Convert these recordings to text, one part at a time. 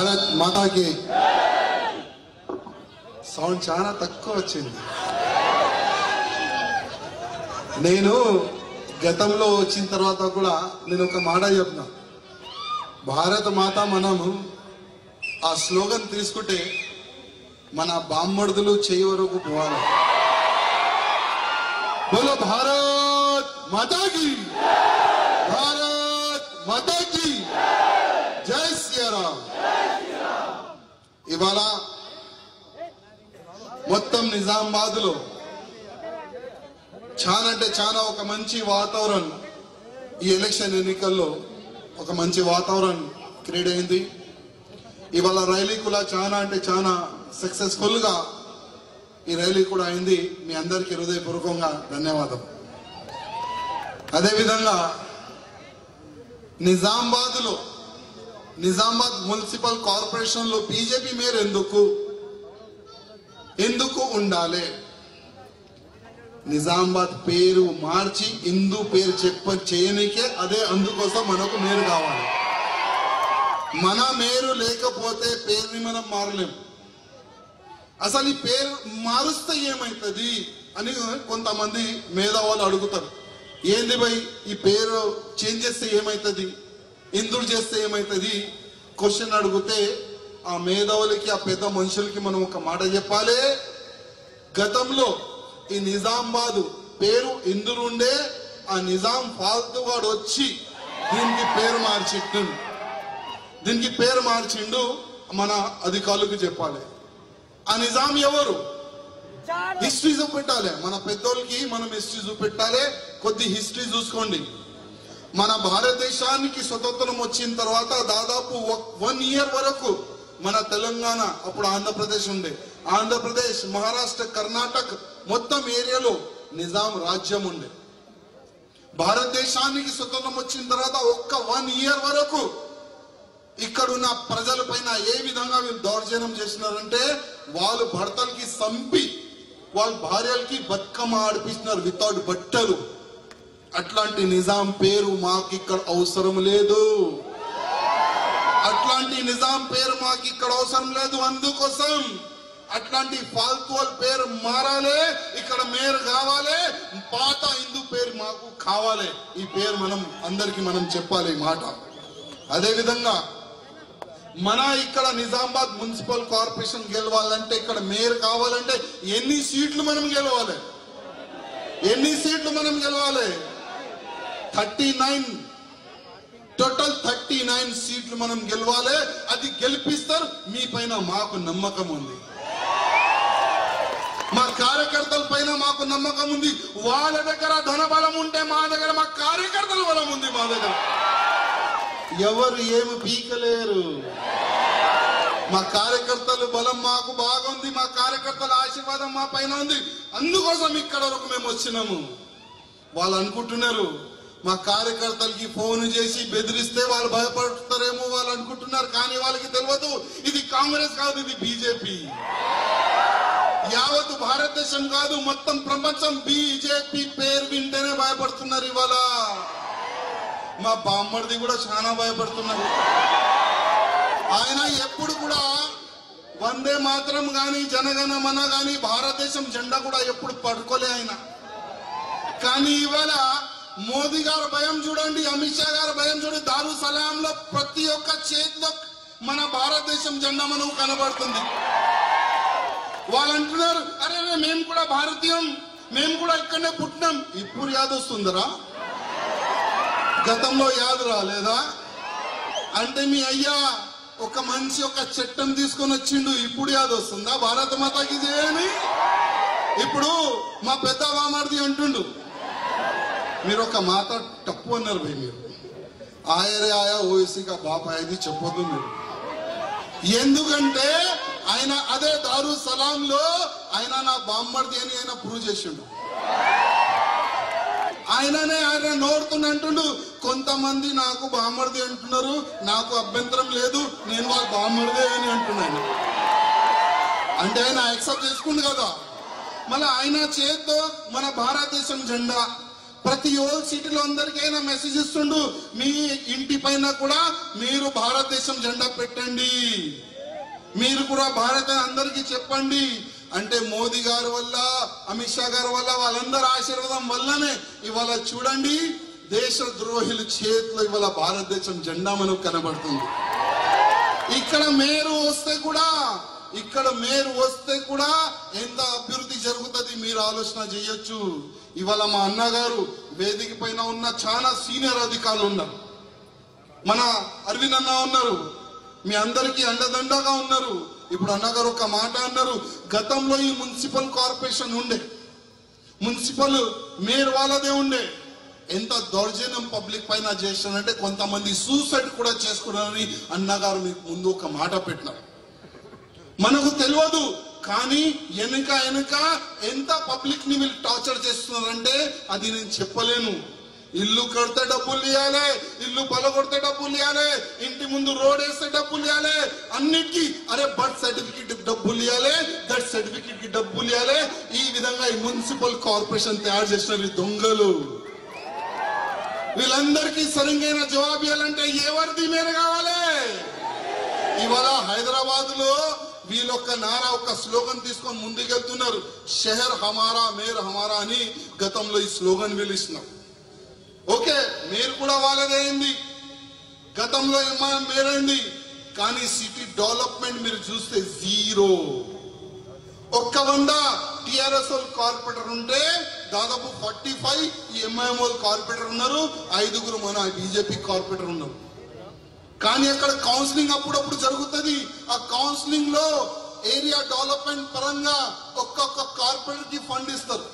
భారత్ మాతాకి సౌండ్ చాలా తక్కువ వచ్చింది నేను గతంలో వచ్చిన తర్వాత కూడా నేను ఒక మాట చెప్పిన భారత మాత మనము ఆ స్లోగన్ తీసుకుంటే మన బామ్మడుదులు చేయి వరకు పోవాలి బోలో భారత్ మాతాకి భారత్ మాతాకి జై శ్రీరామ్ ఇవాళ మొత్తం నిజామాబాద్ లో చాలా అంటే చాలా ఒక మంచి వాతావరణం ఈ ఎలక్షన్ ఎన్నికల్లో ఒక మంచి వాతావరణం క్రియేట్ అయింది ఇవాళ రైలీ కూడా చాలా అంటే చాలా సక్సెస్ఫుల్ గా ఈ రైలీ కూడా అయింది మీ అందరికీ హృదయపూర్వకంగా ధన్యవాదం అదేవిధంగా నిజామాబాద్ లో నిజామాబాద్ మున్సిపల్ కార్పొరేషన్ లో బీజేపీ మేయర్ ఎందుకు ఎందుకు ఉండాలి నిజామాబాద్ పేరు మార్చి హిందూ పేరు చెప్ప చేయనికే అదే అందుకోసం మనకు మేరు కావాలి మన మేరు లేకపోతే పేరుని మనం మారలేం అసలు ఈ పేరు మారుస్తే ఏమవుతుంది అని కొంతమంది మేధావులు అడుగుతారు ఏంది భయ్ ఈ పేరు చేంజ్ చేస్తే ఏమవుతుంది ఇందుడు చేస్తే ఏమవుతుంది క్వశ్చన్ అడిగితే ఆ మేధావులకి ఆ పెద్ద మనుషులకి మనం ఒక మాట చెప్పాలి గతంలో ఈ నిజామాబాద్ పేరు ఇందురుండే ఆ నిజాం ఫాల్తు వాడు వచ్చి దీనికి పేరు మార్చిండు దీనికి పేరు మార్చిండు మన అధికారులకు చెప్పాలి ఆ నిజాం ఎవరు హిస్టరీ చూపెట్టాలి మన పెద్దోళ్ళకి మనం హిస్టరీ చూపెట్టాలి కొద్ది హిస్టరీ చూసుకోండి మన భారతదేశానికి స్వతంత్రం వచ్చిన తర్వాత దాదాపు వన్ ఇయర్ వరకు మన తెలంగాణ అప్పుడు ఆంధ్రప్రదేశ్ ఉండే ఆంధ్రప్రదేశ్ మహారాష్ట్ర కర్ణాటక మొత్తం ఏరియాలో నిజాం రాజ్యం ఉండే భారతదేశానికి స్వతంత్రం వచ్చిన తర్వాత ఒక్క వన్ ఇయర్ వరకు ఇక్కడున్న ప్రజల పైన ఏ విధంగా వీళ్ళు దౌర్జన్యం చేసినారంటే వాళ్ళు భర్తలకి సంపి వాళ్ళ భార్యలకి బతుకమ్మ ఆడిపిస్తున్నారు వితౌట్ బట్టలు అట్లాంటి నిజాం పేరు మాకు ఇక్కడ అవసరం లేదు అట్లాంటి నిజాం పేరు మాకు ఇక్కడ అవసరం లేదు అందుకోసం అట్లాంటి ఫాల్తు వాళ్ళ పేరు మారాలి ఇక్కడ మేరు కావాలి పాత హిందూ పేరు మాకు కావాలి ఈ పేరు మనం అందరికి మనం చెప్పాలి ఈ మాట అదే విధంగా మన ఇక్కడ నిజామాబాద్ మున్సిపల్ కార్పొరేషన్ గెలవాలంటే ఇక్కడ మేయర్ కావాలంటే ఎన్ని సీట్లు మనం గెలవాలి ఎన్ని సీట్లు మనం గెలవాలి thirty nine total thirty nine సీట్లు మనం గెలవాలి అది గెలిపిస్తారు మీ పైన మాకు నమ్మకం ఉంది మా కార్యకర్తల పైన మాకు నమ్మకం ఉంది వాళ్ళ దగ్గర ధన బలం ఉంటే మా దగ్గర మా కార్యకర్తల బలం ఉంది మా దగ్గర ఎవరు ఏమి పీకలేరు మా కార్యకర్తలు బలం మాకు బాగుంది మా కార్యకర్తల ఆశీర్వాదం మా పైన ఉంది అందుకోసం ఇక్కడ వరకు మేము వచ్చినాము వాళ్ళు అనుకుంటున్నారు మా కార్యకర్తలకి ఫోన్ చేసి బెదిరిస్తే వాళ్ళు భయపడతారేమో వాళ్ళు అనుకుంటున్నారు కానీ వాళ్ళకి తెలియదు ఇది కాంగ్రెస్ కాదు ఇది బీజేపీ యావత్ భారతదేశం కాదు మొత్తం ప్రపంచం బీజేపీ పేరు వింటేనే భయపడుతున్నారు ఇవాళ మా బామ్మడిది కూడా చాలా భయపడుతున్నారు ఆయన ఎప్పుడు కూడా వందే మాత్రం గాని జనగణ మన గాని భారతదేశం జెండా కూడా ఎప్పుడు పడుకోలే ఆయన కానీ ఇవాళ మోదీ గారు భయం చూడండి అమిత్ షా గారు భయం చూడండి దారు సలాంలో ప్రతి ఒక్క చేతిలో మన భారతదేశం జెండా మనకు కనబడుతుంది వాళ్ళు అంటున్నారు అరే అరే, మేము కూడా భారతీయం మేము కూడా ఇక్కడనే పుట్టినాం ఇప్పుడు యాద వస్తుందరా గతంలో యాదు రాలేదా అంటే మీ అయ్యా ఒక మనిషి ఒక చట్టం తీసుకొని వచ్చిండు ఇప్పుడు యాది వస్తుందా భారత మాతాకి చేయని ఇప్పుడు మా పెద్ద బామార్ది అంటుండు మీరు ఒక మాట తప్పు అన్నారు భయ్ మీరు ఆయరే ఆయా ఓఎస్సీగా బాప ఇది చెప్పొద్దు మీరు ఎందుకంటే ఆయన అదే దారు సలాంలో ఆయన నా బామ్మర్ది అని ఆయన ప్రూవ్ చేసిండు ఆయననే ఆయన నోడుతున్న అంటుండు కొంతమంది నాకు బామ్మర్ది అంటున్నారు నాకు అభ్యంతరం లేదు నేను వాళ్ళ బామ్మర్దే అని అంటున్నాను అంటే ఆయన యాక్సెప్ట్ చేసుకుండు కదా మళ్ళీ ఆయన చేత్తో మన భారతదేశం జెండా ప్రతి ఓల్డ్ సిటీలో అందరికైనా మెసేజ్ ఇస్తుండు మీ ఇంటి పైన కూడా మీరు భారతదేశం జెండా పెట్టండి మీరు కూడా భారత అందరికీ చెప్పండి అంటే మోదీ గారి వల్ల అమిత్ షా గారి వల్ల వాళ్ళందరి ఆశీర్వాదం వల్లనే ఇవాళ చూడండి దేశ ద్రోహుల చేతిలో ఇవాళ భారతదేశం జెండా మనకు కనబడుతుంది ఇక్కడ మేరు వస్తే కూడా ఇక్కడ మేరు వస్తే కూడా ఎంత అభివృద్ధి జరుగుతుంది మీరు ఆలోచన చేయొచ్చు ఇవాళ మా అన్నగారు వేదిక పైన ఉన్న చాలా సీనియర్ అధికారులు ఉన్నారు మన అరవింద్ అన్న ఉన్నారు మీ అందరికీ అండదండగా ఉన్నారు ఇప్పుడు అన్నగారు ఒక మాట అన్నారు గతంలో ఈ మున్సిపల్ కార్పొరేషన్ ఉండే మున్సిపల్ మేయర్ వాళ్ళదే ఉండే ఎంత దౌర్జన్యం పబ్లిక్ పైన చేస్తానంటే కొంతమంది సూసైడ్ కూడా చేసుకున్నారని అన్నగారు మీకు ముందు ఒక మాట పెట్టినారు మనకు తెలియదు కానీ వెనుక వెనుక ఎంత పబ్లిక్ ని వీళ్ళు టార్చర్ చేస్తున్నారంటే అది నేను చెప్పలేను ఇల్లు కడితే డబ్బులు ఇవ్వాలి ఇల్లు పలగొడితే డబ్బులు ఇవ్వాలి ఇంటి ముందు రోడ్ వేస్తే డబ్బులు ఇవ్వాలి అన్నిటికీ అరే బర్త్ సర్టిఫికెట్ డబ్బులు ఇవ్వాలి దట్ సర్టిఫికెట్ కి డబ్బులు ఇవ్వాలి ఈ విధంగా ఈ మున్సిపల్ కార్పొరేషన్ తయారు చేసిన ఈ దొంగలు వీళ్ళందరికీ సరిగైన జవాబు ఇవ్వాలంటే ఎవరిది మేర కావాలి ఇవాళ హైదరాబాద్ లో వీళ్ళొక్క నారా ఒక స్లోగన్ తీసుకొని ముందుకెళ్తున్నారు షహర్ హమారా మేర్ హమారా అని గతంలో ఈ స్లోగన్ పిలుస్తున్నారు ఓకే మీరు కూడా వాళ్ళదే అయింది గతంలో ఏమో మేరైంది కానీ సిటీ డెవలప్మెంట్ మీరు చూస్తే జీరో ఒక్క వంద టిఆర్ఎస్ కార్పొరేటర్ ఉంటే దాదాపు ఫార్టీ ఫైవ్ ఈ ఎంఐఎం కార్పొరేటర్ ఉన్నారు ఐదుగురు మన బీజేపీ కార్పొరేటర్ ఉన్నారు కానీ అక్కడ కౌన్సిలింగ్ అప్పుడప్పుడు జరుగుతుంది ఆ కౌన్సిలింగ్ లో ఏరియా డెవలప్మెంట్ పరంగా ఒక్కొక్క కార్పొరేటర్ కి ఫండ్ ఇస్తారు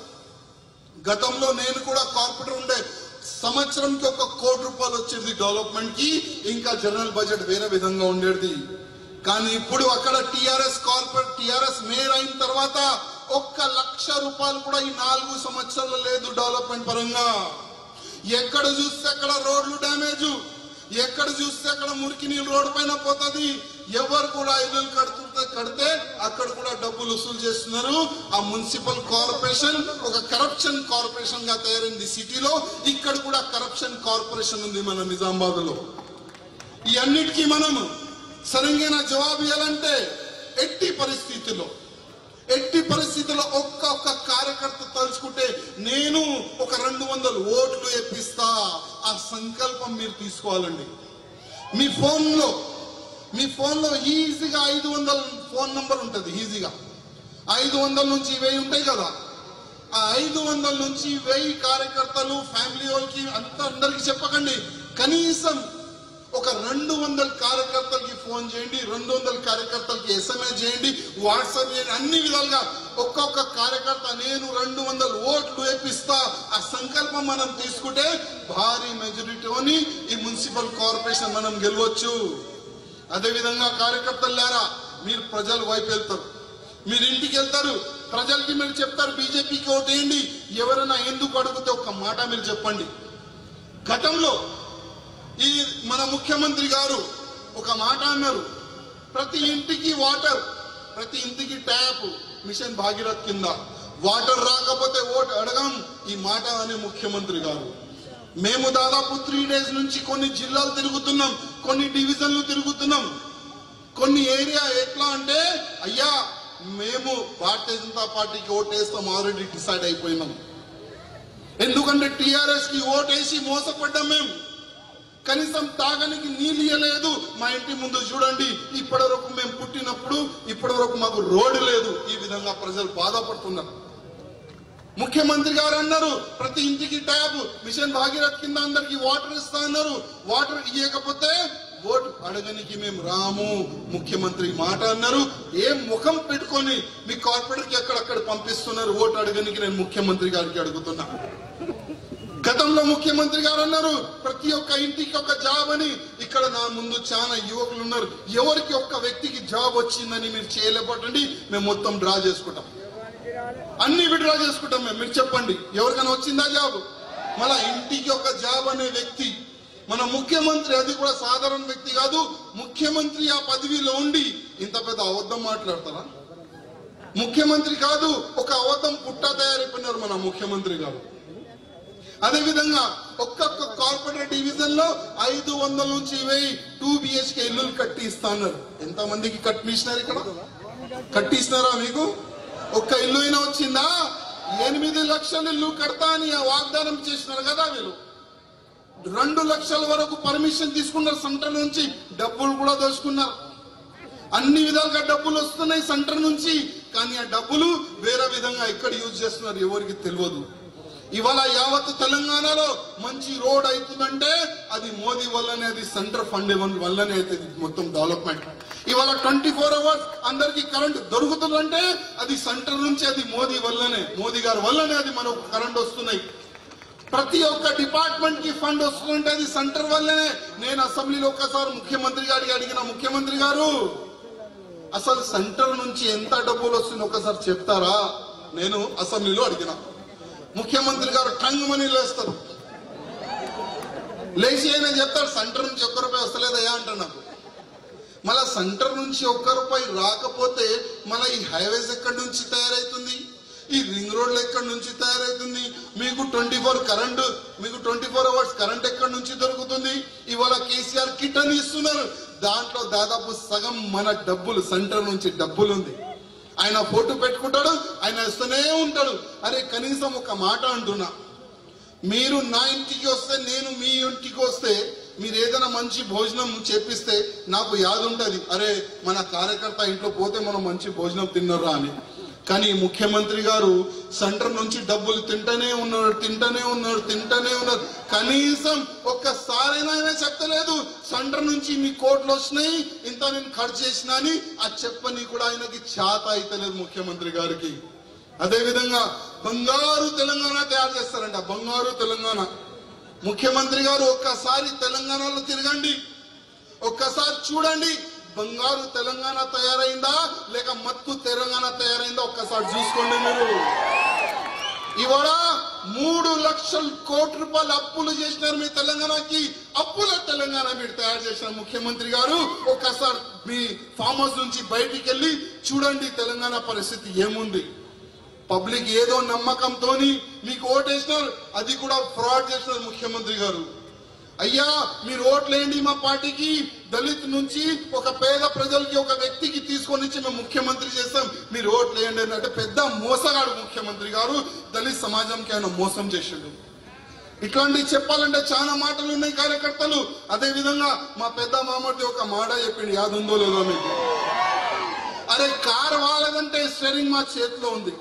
గతంలో నేను కూడా కార్పొరేటర్ ఉండే సంవత్సరంకి ఒక కోటి రూపాయలు వచ్చేది డెవలప్మెంట్ కి ఇంకా జనరల్ బడ్జెట్ వేరే విధంగా ఉండేది కానీ ఇప్పుడు అక్కడ టిఆర్ఎస్ కార్పొరేట్ టిఆర్ఎస్ మేయర్ అయిన తర్వాత ఒక్క లక్ష రూపాయలు కూడా ఈ నాలుగు సంవత్సరాలు లేదు డెవలప్మెంట్ పరంగా ఎక్కడ చూస్తే అక్కడ రోడ్లు డ్యామేజ్ ఎక్కడ చూస్తే అక్కడ మురికి నీళ్ళు రోడ్డు పైన పోతుంది ఎవరు కూడా ఇల్లు కడుతుంటే కడితే అక్కడ కూడా డబ్బులు వసూలు చేస్తున్నారు ఆ మున్సిపల్ కార్పొరేషన్ ఒక కరప్షన్ కార్పొరేషన్ గా తయారైంది సిటీలో ఇక్కడ కూడా కరప్షన్ కార్పొరేషన్ ఉంది మన నిజామాబాద్ లో ఈ అన్నిటికీ మనం సరైన జవాబు ఇవ్వాలంటే ఎట్టి పరిస్థితుల్లో ఎట్టి పరిస్థితుల్లో ఒక్క ఒక్క కార్యకర్త తలుచుకుంటే నేను ఒక రెండు వందల ఓట్లు ఎప్పిస్తా ఆ సంకల్పం మీరు తీసుకోవాలండి మీ ఫోన్ లో మీ ఫోన్ లో ఈజీగా ఐదు వందల ఫోన్ నంబర్ ఉంటుంది ఈజీగా ఐదు వందల నుంచి వెయ్యి ఉంటాయి కదా ఆ ఐదు వందల నుంచి వెయ్యి కార్యకర్తలు ఫ్యామిలీ వాళ్ళకి అంతా అందరికి చెప్పకండి కనీసం ఒక రెండు వందల కార్యకర్తలకి ఫోన్ చేయండి రెండు వందల కార్యకర్తలకి ఎస్ఎంఎస్ చేయండి వాట్సాప్ చేయండి అన్ని విధాలుగా ఒక్కొక్క కార్యకర్త నేను రెండు వందల ఓట్లు వేపిస్తా ఆ సంకల్పం మనం తీసుకుంటే భారీ మెజారిటీని ఈ మున్సిపల్ కార్పొరేషన్ మనం గెలవచ్చు అదే విధంగా కార్యకర్తలు లేరా మీరు ప్రజల వైపు వెళ్తారు మీరు ఇంటికి వెళ్తారు ప్రజలకి మీరు చెప్తారు బీజేపీకి ఓటేయండి ఎవరైనా ఎందుకు అడిగితే ఒక్క మాట మీరు చెప్పండి గతంలో ఈ మన ముఖ్యమంత్రి గారు ఒక మాట అన్నారు ప్రతి ఇంటికి వాటర్ ప్రతి ఇంటికి ట్యాప్ మిషన్ భాగీరథ్ కింద వాటర్ రాకపోతే ఓటు అడగం ఈ మాట అనే ముఖ్యమంత్రి గారు మేము దాదాపు త్రీ డేస్ నుంచి కొన్ని జిల్లాలు తిరుగుతున్నాం కొన్ని డివిజన్లు తిరుగుతున్నాం కొన్ని ఏరియా ఎట్లా అంటే అయ్యా మేము భారతీయ జనతా పార్టీకి ఓటేస్తాం ఆల్రెడీ డిసైడ్ అయిపోయినాం ఎందుకంటే టిఆర్ఎస్ కి ఓటేసి మోసపడ్డాం మేము కనీసం తాగనికి నీళ్ళు ఇయ్యలేదు మా ఇంటి ముందు చూడండి ఇప్పటి వరకు మేము పుట్టినప్పుడు ఇప్పటి వరకు మాకు రోడ్డు లేదు ఈ విధంగా ప్రజలు బాధపడుతున్నారు ముఖ్యమంత్రి గారు అన్నారు ప్రతి ఇంటికి ట్యాబ్ మిషన్ భాగీరథ్ కింద అందరికి వాటర్ ఇస్తా అన్నారు వాటర్ ఇవ్వకపోతే ఓటు అడగనికి మేము రాము ముఖ్యమంత్రి మాట అన్నారు ఏం ముఖం పెట్టుకొని మీ కార్పొరేటర్ కి ఎక్కడక్కడ పంపిస్తున్నారు ఓటు అడగనికి నేను ముఖ్యమంత్రి గారికి అడుగుతున్నా గతంలో ముఖ్యమంత్రి గారు అన్నారు ప్రతి ఒక్క ఇంటికి ఒక జాబ్ అని ఇక్కడ నా ముందు చాలా యువకులు ఉన్నారు ఎవరికి ఒక్క వ్యక్తికి జాబ్ వచ్చిందని మీరు చేయలేపటండి మేము మొత్తం డ్రా చేసుకుంటాం అన్ని విడ్రా చేసుకుంటాం మేము మీరు చెప్పండి ఎవరికైనా వచ్చిందా జాబ్ మళ్ళా ఇంటికి ఒక జాబ్ అనే వ్యక్తి మన ముఖ్యమంత్రి అది కూడా సాధారణ వ్యక్తి కాదు ముఖ్యమంత్రి ఆ పదవిలో ఉండి ఇంత పెద్ద అబద్ధం మాట్లాడతారా ముఖ్యమంత్రి కాదు ఒక అబద్ధం పుట్ట తయారైపోయినారు మన ముఖ్యమంత్రి గారు అదే విధంగా ఒక్కొక్క కార్పొరేట్ డివిజన్ లో ఐదు వందల నుంచి వెయ్యి టూ బిహెచ్కే ఇల్లు కట్టి ఇస్తాన్నారు ఎంత మందికి కట్టిస్తున్నారు ఇక్కడ కట్టిస్తున్నారా మీకు ఒక్క ఇల్లు అయినా వచ్చిందా ఎనిమిది లక్షల ఇల్లు కడతా అని ఆ వాగ్దానం చేసినారు కదా వీళ్ళు రెండు లక్షల వరకు పర్మిషన్ తీసుకున్నారు సెంటర్ నుంచి డబ్బులు కూడా దోచుకున్నారు అన్ని విధాలుగా డబ్బులు వస్తున్నాయి సెంటర్ నుంచి కానీ ఆ డబ్బులు వేరే విధంగా ఎక్కడ యూజ్ చేస్తున్నారు ఎవరికి తెలియదు ఇవాళ యావత్ తెలంగాణలో మంచి రోడ్ అవుతుందంటే అది మోదీ వల్లనే అది సెంటర్ ఫండ్ వల్లనే అవుతుంది మొత్తం డెవలప్మెంట్ ఇవాళ ట్వంటీ ఫోర్ అవర్స్ అందరికి కరెంట్ దొరుకుతుందంటే అది సెంటర్ నుంచి అది మోదీ వల్లనే మోదీ గారి వల్లనే అది మనకు కరెంట్ వస్తున్నాయి ప్రతి ఒక్క డిపార్ట్మెంట్ కి ఫండ్ వస్తుందంటే అది సెంటర్ వల్లనే నేను అసెంబ్లీలో ఒక్కసారి ముఖ్యమంత్రి గారికి అడిగిన ముఖ్యమంత్రి గారు అసలు సెంటర్ నుంచి ఎంత డబ్బులు వస్తుంది ఒకసారి చెప్తారా నేను అసెంబ్లీలో అడిగిన ముఖ్యమంత్రి గారు టంగ్ మనీ లేస్తారు లేచి ఆయన చెప్తాడు సెంటర్ నుంచి ఒక్క రూపాయి వస్తలేదయ్యా అంట నాకు మళ్ళా సెంటర్ నుంచి ఒక్క రూపాయి రాకపోతే మళ్ళీ ఈ హైవేస్ ఎక్కడి నుంచి తయారైతుంది ఈ రింగ్ రోడ్లు ఎక్కడి నుంచి తయారైతుంది మీకు ట్వంటీ ఫోర్ కరెంట్ మీకు ట్వంటీ ఫోర్ అవర్స్ కరెంట్ ఎక్కడి నుంచి దొరుకుతుంది ఇవాళ కేసీఆర్ కిట్ అని ఇస్తున్నారు దాంట్లో దాదాపు సగం మన డబ్బులు సెంటర్ నుంచి డబ్బులు ఉంది ఆయన ఫోటో పెట్టుకుంటాడు ఆయన ఇస్తూనే ఉంటాడు అరే కనీసం ఒక మాట అంటున్నా మీరు నా ఇంటికి వస్తే నేను మీ ఇంటికి వస్తే మీరు ఏదైనా మంచి భోజనం చేపిస్తే నాకు యాద ఉంటది అరే మన కార్యకర్త ఇంట్లో పోతే మనం మంచి భోజనం తిన్నరా అని కానీ ముఖ్యమంత్రి గారు సెంటర్ నుంచి డబ్బులు తింటనే ఉన్నాడు తింటనే ఉన్నాడు తింటనే ఉన్నాడు కనీసం ఒక్కసారైనా ఆయన చెప్పలేదు సెంటర్ నుంచి మీ కోట్లు వచ్చినాయి ఇంత నేను ఖర్చు చేసినా అని ఆ చెప్పని కూడా ఆయనకి చేత అయితలేదు ముఖ్యమంత్రి గారికి అదే విధంగా బంగారు తెలంగాణ తయారు చేస్తారంట బంగారు తెలంగాణ ముఖ్యమంత్రి గారు ఒక్కసారి తెలంగాణలో తిరగండి ఒక్కసారి చూడండి బంగారు తెలంగాణ తయారైందా లేక మత్తు తెలంగాణ తయారైందా ఒక్కసారి చూసుకోండి మీరు ఇవాళ మూడు లక్షల కోట్ల రూపాయలు అప్పులు చేసినారు మీ తెలంగాణకి అప్పుల తెలంగాణ మీరు తయారు చేసిన ముఖ్యమంత్రి గారు ఒక్కసారి మీ ఫామ్ హౌస్ నుంచి బయటికి వెళ్ళి చూడండి తెలంగాణ పరిస్థితి ఏముంది పబ్లిక్ ఏదో నమ్మకంతోని మీకు ఓటేసినారు అది కూడా ఫ్రాడ్ చేసినారు ముఖ్యమంత్రి గారు అయ్యా మీరు ఓట్లేయండి మా పార్టీకి దళిత్ నుంచి ఒక పేద ప్రజలకి ఒక వ్యక్తికి తీసుకొని వచ్చి మేము ముఖ్యమంత్రి చేస్తాం మీరు ఓట్లేయండి అని అంటే పెద్ద మోసగాడు ముఖ్యమంత్రి గారు దళిత్ సమాజంకి ఆయన మోసం చేసిండు ఇట్లాంటివి చెప్పాలంటే చాలా మాటలు ఉన్నాయి కార్యకర్తలు అదే విధంగా మా పెద్ద మామూలు ఒక మాట చెప్పిండు యాద ఉందో లేదో మీకు అరే కార్ వాళ్ళదంటే స్టేరింగ్ మా చేతిలో ఉంది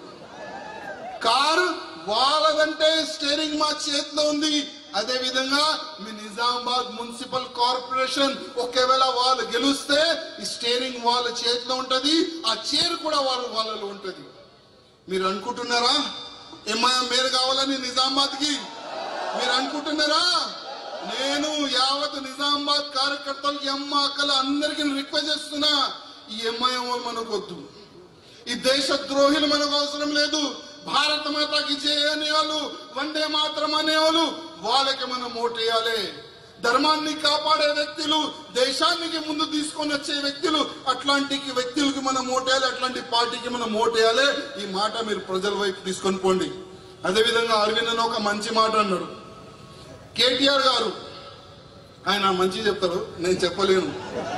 కారు వాళ్ళదంటే స్టీరింగ్ మా చేతిలో ఉంది అదే విధంగా మీ నిజామాబాద్ మున్సిపల్ కార్పొరేషన్ ఒకవేళ వాళ్ళు గెలిస్తే ఈ స్టీరింగ్ వాళ్ళ చేతిలో ఉంటది ఆ చైర్ కూడా వాళ్ళ వాళ్ళలో ఉంటది మీరు అనుకుంటున్నారా ఎంఐఎం మేలు కావాలని నిజామాబాద్ కి మీరు అనుకుంటున్నారా నేను యావత్ నిజామాబాద్ కార్యకర్తలకి అమ్మ అక్కల అందరికీ రిక్వెస్ట్ చేస్తున్నా ఈ ఎంఐఎం వాళ్ళు మనకు వద్దు ఈ దేశ ద్రోహులు మనకు అవసరం లేదు భారత మాతకి జయ అనేవాళ్ళు వందే మాత్రం అనేవాళ్ళు వాళ్ళకి మనం ఓటేయాలి ధర్మాన్ని కాపాడే వ్యక్తులు దేశానికి ముందు తీసుకొని వచ్చే వ్యక్తులు అట్లాంటి వ్యక్తులకి మనం ఓటేయాలి అట్లాంటి పార్టీకి మనం ఓటేయాలి ఈ మాట మీరు ప్రజల వైపు తీసుకొని పోండి అదేవిధంగా అరవింద్ అని ఒక మంచి మాట అన్నాడు కేటీఆర్ గారు ఆయన మంచి చెప్తారు నేను చెప్పలేను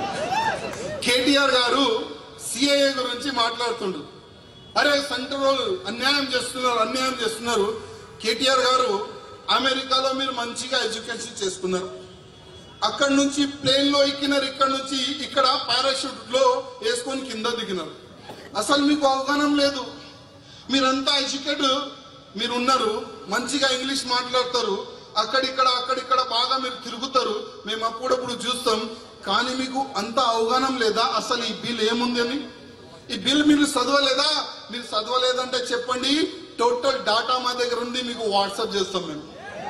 కేటీఆర్ గారు సిఐఏ గురించి మాట్లాడుతుండు అరే సెంటర్ వాళ్ళు అన్యాయం చేస్తున్నారు అన్యాయం చేస్తున్నారు కేటీఆర్ గారు అమెరికాలో మీరు మంచిగా ఎడ్యుకేషన్ చేసుకున్నారు అక్కడ నుంచి ప్లేన్ లో ఎక్కినారు ఇక్కడ నుంచి ఇక్కడ పారాషూట్ లో వేసుకొని కింద దిగినారు అసలు మీకు అవగాహన లేదు మీరంతా ఎడ్యుకేట్ మీరు ఉన్నారు మంచిగా ఇంగ్లీష్ మాట్లాడతారు అక్కడిక్కడ అక్కడిక్కడ బాగా మీరు తిరుగుతారు మేము అప్పుడప్పుడు చూస్తాం కానీ మీకు అంత అవగాహన లేదా అసలు ఈ బిల్ ఏముంది అని ఈ బిల్ మీరు చదవలేదా మీరు చదవలేదంటే చెప్పండి టోటల్ డాటా మా దగ్గర ఉంది మీకు వాట్సాప్ చేస్తాం మేము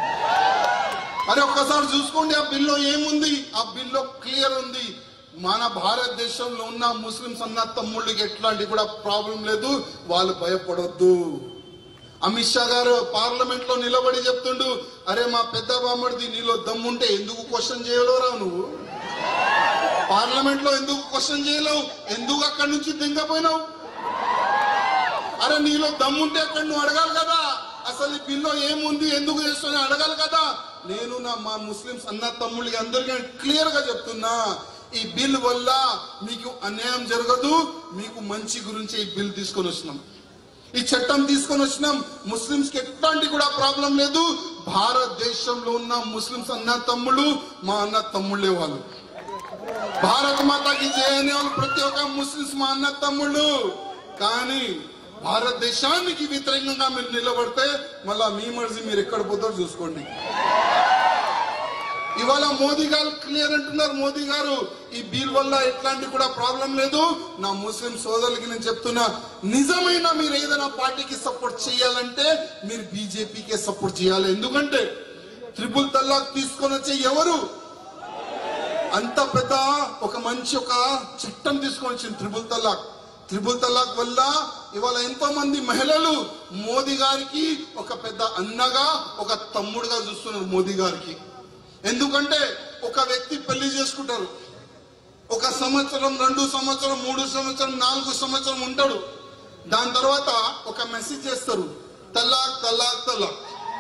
అరే ఒక్కసారి చూసుకోండి ఆ బిల్లో ఏముంది ఆ బిల్లో క్లియర్ ఉంది మన భారతదేశంలో ఉన్న ముస్లింస్ అన్న తమ్ముళ్ళకి ఎట్లాంటి కూడా ప్రాబ్లం లేదు వాళ్ళు భయపడొద్దు అమిత్ షా గారు పార్లమెంట్ లో నిలబడి చెప్తుండు అరే మా పెద్ద బామ్మడిది నీలో దమ్ముంటే ఎందుకు క్వశ్చన్ చేయలేవురా నువ్వు పార్లమెంట్ లో ఎందుకు క్వశ్చన్ చేయలేవు ఎందుకు అక్కడి నుంచి దింగపోయినావు అరే నీలో దమ్ముంటే అక్కడ నువ్వు అడగాలి కదా అసలు అసలు ఈ బిల్లో ఏముంది ఎందుకు చేస్తున్నా అడగాలి కదా నేను నా మా ముస్లింస్ అన్న తమ్ముళ్ళకి అందరికీ క్లియర్ గా చెప్తున్నా ఈ బిల్ వల్ల మీకు అన్యాయం జరగదు మీకు మంచి గురించి ఈ బిల్ తీసుకొని వచ్చినాం ఈ చట్టం తీసుకొని వచ్చినాం ముస్లింస్ కి ఎట్లాంటి కూడా ప్రాబ్లం లేదు భారతదేశంలో ఉన్న ముస్లింస్ అన్న తమ్ముళ్ళు మా అన్న తమ్ముళ్ళే వాళ్ళు భారత మాతకి జయని వాళ్ళు ప్రతి ఒక్క ముస్లింస్ మా అన్న తమ్ముళ్ళు కానీ భారతదేశానికి వ్యతిరేకంగా మీరు నిలబడితే మళ్ళా మీ మర్జీ మీరు ఎక్కడ పోతారో చూసుకోండి ఇవాళ మోదీ గారు క్లియర్ అంటున్నారు మోదీ గారు ఈ బిల్ వల్ల ఎట్లాంటి కూడా ప్రాబ్లం లేదు నా ముస్లిం సోదరులకి నేను చెప్తున్నా నిజమైన మీరు ఏదైనా పార్టీకి సపోర్ట్ చేయాలంటే మీరు బీజేపీకే సపోర్ట్ చేయాలి ఎందుకంటే త్రిపుల్ తల్లాక్ తీసుకొని వచ్చే ఎవరు అంత పెద్ద ఒక మంచి ఒక చట్టం తీసుకొని వచ్చింది త్రిపుల్ తలాక్ త్రిపుల్ తలాక్ వల్ల ఇవాళ ఎంతో మంది మహిళలు మోదీ గారికి ఒక పెద్ద అన్నగా ఒక తమ్ముడుగా చూస్తున్నారు మోదీ గారికి ఎందుకంటే ఒక వ్యక్తి పెళ్లి చేసుకుంటారు ఒక సంవత్సరం రెండు సంవత్సరం మూడు సంవత్సరం నాలుగు సంవత్సరం ఉంటాడు దాని తర్వాత ఒక మెసేజ్ చేస్తారు తలాక్ తలాక్ తలాక్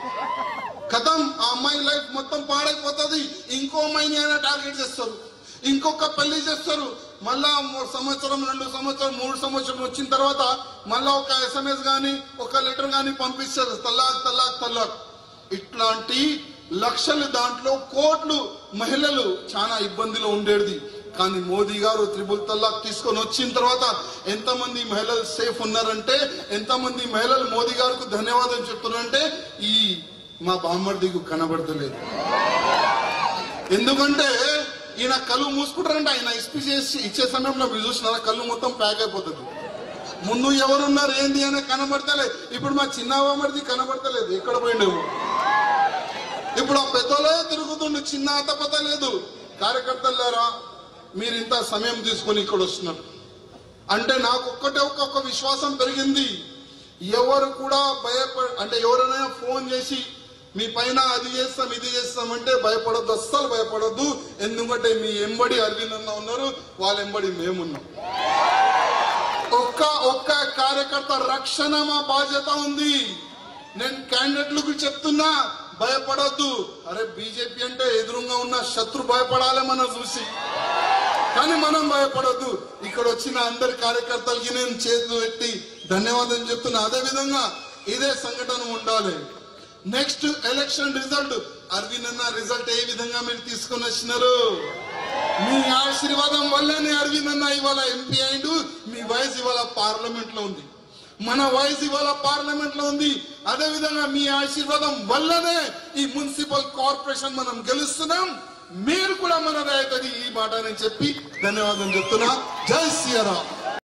కథం ఆ అమ్మాయి లైఫ్ మొత్తం పాడైపోతుంది ఇంకో అమ్మాయిని అయినా టార్గెట్ చేస్తారు ఇంకొక పెళ్లి చేస్తారు మళ్ళా మూడు సంవత్సరం రెండు సంవత్సరం మూడు సంవత్సరం వచ్చిన తర్వాత మళ్ళా ఒక ఎస్ఎంఎస్ గాని ఒక లెటర్ గాని పంపిస్తారు తలాక్ తలాక్ తలాక్ ఇట్లాంటి లక్షలు దాంట్లో కోట్లు మహిళలు చాలా ఇబ్బందిలో ఉండేది కానీ మోదీ గారు త్రిబుల్ తల్లాక్ తీసుకొని వచ్చిన తర్వాత ఎంతమంది మహిళలు సేఫ్ ఉన్నారంటే ఎంతమంది మహిళలు మోదీ గారికి ధన్యవాదాలు చెప్తున్నారంటే ఈ మా బామ్మర్దికు కనబడతలేదు ఎందుకంటే ఈయన కళ్ళు మూసుకుంటారంటే ఆయన ఇస్పి చేసి ఇచ్చే సమయంలో మీరు చూసినారా కళ్ళు మొత్తం ప్యాక్ అయిపోతుంది ముందు ఎవరున్నారు ఏంది అని కనబడతలేదు ఇప్పుడు మా చిన్న బామ్మర్ది కనబడతలేదు ఎక్కడ పోయిండేమో ఇప్పుడు ఆ పెద్దలే తిరుగుతుండు చిన్న అతపత లేదు కార్యకర్తలారా మీరు ఇంత సమయం తీసుకొని ఇక్కడ వస్తున్నారు అంటే నాకు ఒక్కటే ఒక్కొక్క విశ్వాసం పెరిగింది ఎవరు కూడా భయపడ అంటే ఎవరైనా ఫోన్ చేసి మీ పైన అది చేస్తాం ఇది చేస్తాం అంటే భయపడొద్దు అస్సలు భయపడొద్దు ఎందుకంటే మీ ఎంబడి అరవింద్ అన్న ఉన్నారు వాళ్ళ ఎంబడి మేమున్నాం ఒక్క ఒక్క కార్యకర్త రక్షణ మా బాధ్యత ఉంది నేను క్యాండిడేట్లకు చెప్తున్నా భయపడొద్దు అరే బీజేపీ అంటే ఎదురుగా ఉన్న శత్రు భయపడాలి మనం చూసి కానీ మనం భయపడొద్దు ఇక్కడ వచ్చిన అందరి కార్యకర్తలకి నేను చేతులు పెట్టి ధన్యవాదాలు చెప్తున్నా అదే విధంగా ఇదే సంఘటన ఉండాలి నెక్స్ట్ ఎలక్షన్ రిజల్ట్ అరవింద్ అన్న రిజల్ట్ ఏ విధంగా మీరు తీసుకొని వచ్చినారు మీ ఆశీర్వాదం వల్లనే అరవింద్ అన్న ఇవాళ ఎంపీ అయిండు మీ వయసు ఇవాళ పార్లమెంట్ లో ఉంది మన వయసు ఇవాళ పార్లమెంట్ లో ఉంది అదే విధంగా మీ ఆశీర్వాదం వల్లనే ఈ మున్సిపల్ కార్పొరేషన్ మనం గెలుస్తున్నాం మీరు కూడా మన అవుతుంది ఈ మాట నేను చెప్పి ధన్యవాదం చెప్తున్నా జై శ్రీరామ్